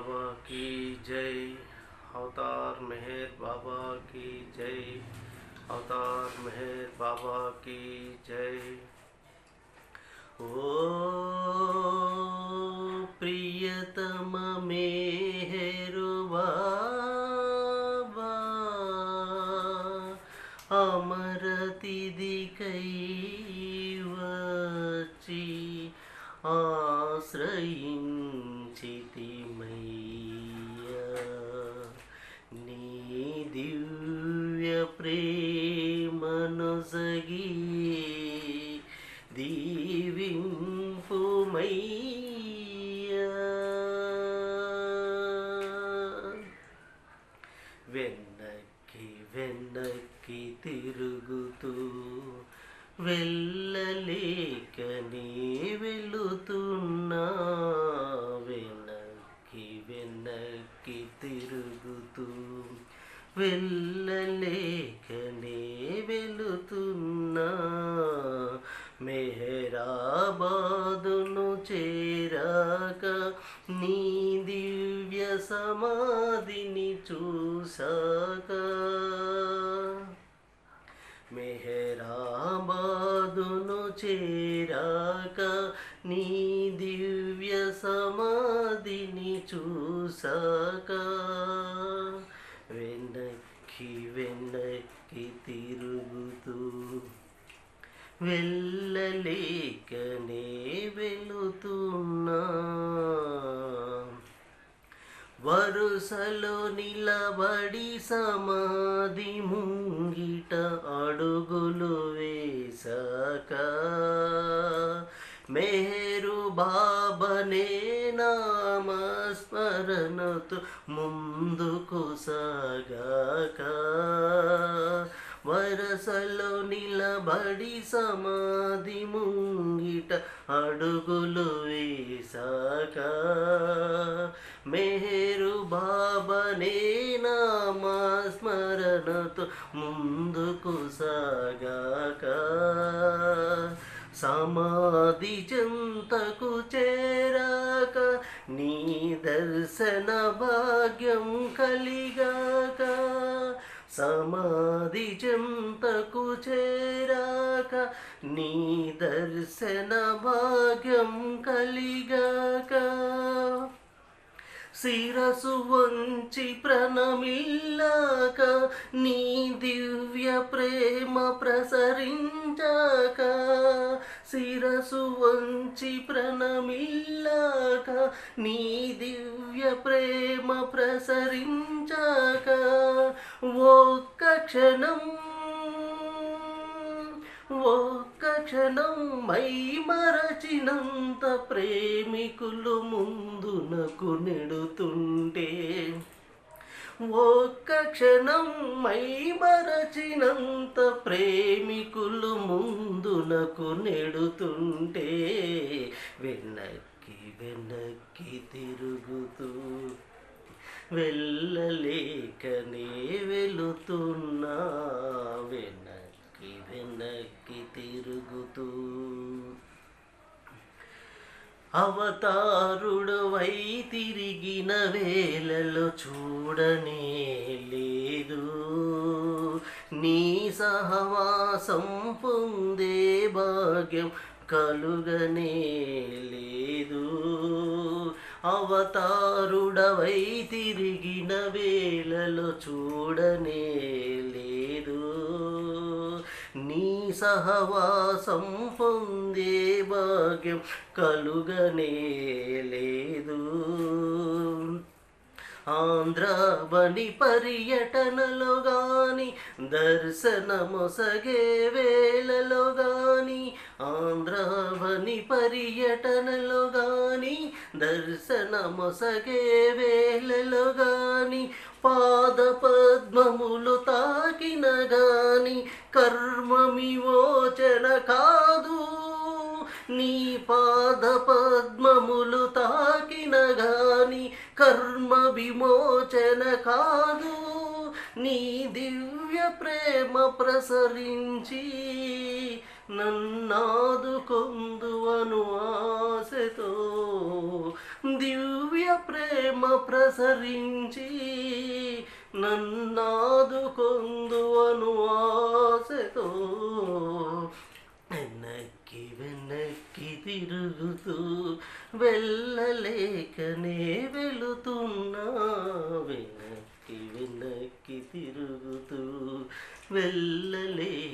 बाबा की जय अवतार मेहर बाबा की जय अवतार मेहर बाबा की जय ओ प्रियतम मेहरु बाबा అమరతిదికై వచ్చి ఆశ్రయించితిమయ్యా నీ దివ్య ప్రేమను సగి దీవింపుమయ్యా వెన్నక్కి వెన్నక్కి తిరుగుతూ వెళ్ళలేకనే వెళుతున్నా వెనక్కి వెనక్కి తిరుగుతూ వెళ్ళలేకనే వెళుతున్నా మెహరాబాదును చేరాక నీ దివ్య సమాధిని చూసాక మెహరాబాదును చేరాక నీ దివ్య సమాధిని చూసాక వెనక్కి వెనక్కి తిరుగుతూ వెళ్ళలేకనే వెళుతున్నా వరుసలో నిలబడి సమాధి ముంగిట అడుగులు వేసాక మేరు బాబనే నామస్మరణతో ముందుకు సాగాక వరసలో నిలబడి సమాధి ముంగిట అడుగులు వేసాక మెహరు బాబనే నామస్మరణతో ముందుకు సాగాక సమాధి చెంతకు చేరాక నీ దర్శన భాగ్యం కలిగాక సమాధి చెంతకు చేరాక నీ దర్శన భాగ్యం కలిగాక శిరసు వంచి ప్రణమిల్లాక నీ దివ్య ప్రేమ ప్రసరించాక శిరసు వంచి ప్రణమిల్లాక నీ దివ్య ప్రేమ ప్రసరించాక ఒక్క క్షణం ఒక్క క్షణం మై మరచినంత ప్రేమికులు ముందునకు నెడుతుంటే ఒక్క క్షణం మై మరచినంత ప్రేమికులు ముందునకు నెడుతుంటే వెనక్కి వెనక్కి తిరుగుతూ వెళ్ళలేకనే వెళుతున్నా వెనక్కి వెనక్కి తిరుగుతూ అవతారుడు వై తిరిగిన వేళలో చూడనే లేదు నీ సహవాసం పొందే భాగ్యం కలుగనే లేదు అవతారుడవై తిరిగిన వేళలో చూడనే లేదు నీ సహవాసం పొందే భాగ్యం కలుగనే లేదు ఆంధ్రావని పర్యటనలో గాని దర్శనమొసగే వేళలో గాని ఆంధ్రావని పర్యటనలో గాని దర్శనమొసగే వేళలో గాని పాద పద్మములు తాకిన గాని కర్మమివోచన కాదు నీ పాద పద్మములు తాకిన గాని కర్మ విమోచన కాదు నీ దివ్య ప్రేమ ప్రసరించి నన్నాదుకొందువను ఆశతో దివ్య ప్రేమ ప్రసరించి నన్నాదుకొందు అను ఆశతో వెనక్కి వెనక్కి తిరుగుతూ వెళ్ళలేకనే వెళుతున్నా వెనక్కి వెనక్కి తిరుగుతూ వెళ్ళలేకనే